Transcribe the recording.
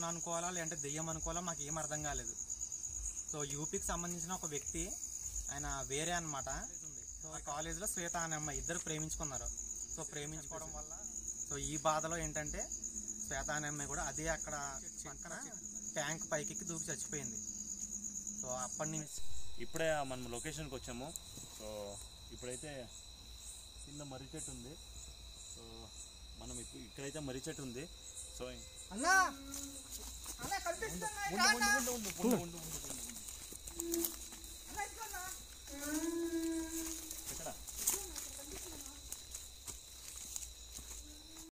అని అనుకోవాలా లేదంటే దెయ్యం అనుకోవాలా మాకు ఏం అర్థం కాలేదు సో యూపీకి సంబంధించిన ఒక వ్యక్తి ఆయన వేరే అనమాట సో కాలేజీలో శ్వేత అనే అమ్మాయి ఇద్దరు ప్రేమించుకున్నారు సో ప్రేమించుకోవడం వల్ల సో ఈ బాధలో ఏంటంటే శ్వేత అనే అమ్మాయి కూడా అదే అక్కడ పక్కన ట్యాంక్ పైకి దూకి చచ్చిపోయింది సో అప్పటి నుంచి ఇప్పుడే మనం లొకేషన్కి వచ్చాము సో ఇప్పుడైతే కింద మర్రి చెట్టు ఉంది సో మనం ఇప్పుడు ఇక్కడైతే మర్రి చెట్టు ఉంది సో అన్నా అన్నా కనిపిస్తున్నాయి రా అన్నా. ఉండు, ఉండు, ఉండు, ఉండు, ఉండు, ఉండు.